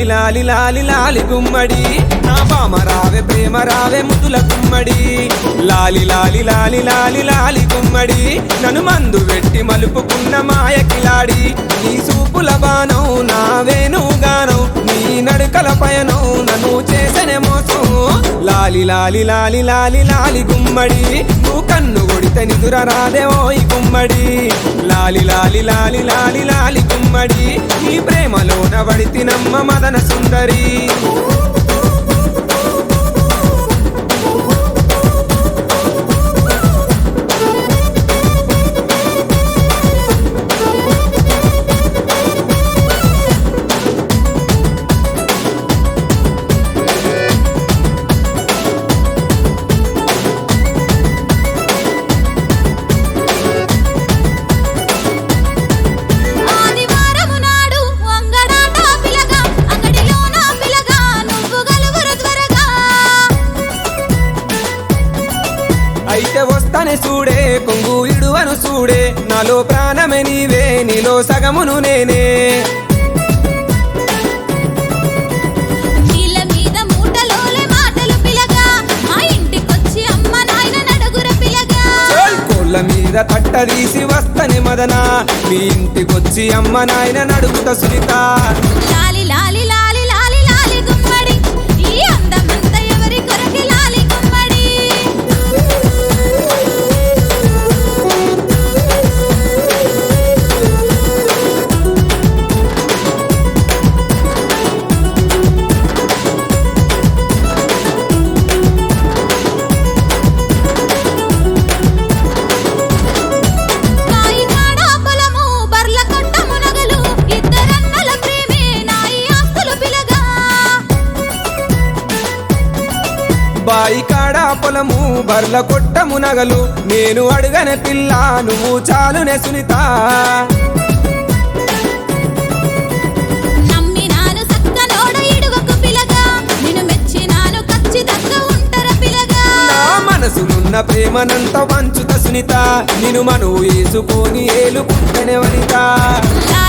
లాలి లాలి లాలి లాలి గుమ్మడి నా బామ రావే ప్రేమ రావే ముద్దుల గుమ్మడి లాలి లాలి లాలి లాలి లాలి గుమ్మడి నన్ను మందు పెట్టి మలుపుకున్న మాయ కిలాడి నీ సూపుల బాణం నా వేణుగానం నీ నడుకల పయనం నన్ను చేసనే మోసం లాలి లాలి లాలి లాలి లాలి గుమ్మడి నువ్వు కన్ను కొడితే నిదుర రాదే ఓయ్ గుమ్మడి లాలి లాలి లాలి లాలి లాలి గుమ్మడి ఈ ప్రేమలోన వడితినమ్మ మదన సుందరి ఆదివారము నాడు అంగడాట పిలగా అంగడిలోన పిలగా నువ్వు గలుగురు త్వరగా అయితే వస్తానే చూడే కొంగు ఇడువను చూడే నాలో ప్రాణమే నీవే నీలో సగమును నేనే నీళ్ళ మీద మూటలోలే మాటలు పిలగా మా ఇంటికొచ్చి అమ్మ నాయన నడుగుర పిలగా చల్ కోళ్ళ మీద తట్టదీసి వస్తనే మదన మీ ఇంటికొచ్చి అమ్మ నాయన నడుగుత సునీత లాలి లాలి లాలి లాలి లాలి గుమ్మడి ఈ అందమంతా ఎవరి కొరకి లాలి గుమ్మడి కాయినాడ పొలము బర్ల కొట్టము నగలు ఇద్దరన్నల ప్రేమే నాయి ఆస్తులు పిలగా బాయి కాడ పొలము బర్ల కొట్టము నగలు నేను అడుగనే పిల్ల నువ్వు చాలునే సునీత నమ్మినాను సక్కనోడ ఇడువకు పిలగా నిన్ను మెచ్చినాను ఖచ్చితంగా ఉంటర పిలగా నా మనసునున్న ప్రేమనంత పంచుత సునీత నిన్ను మను వేసుకొని ఏలుకుంటనే వనిత లా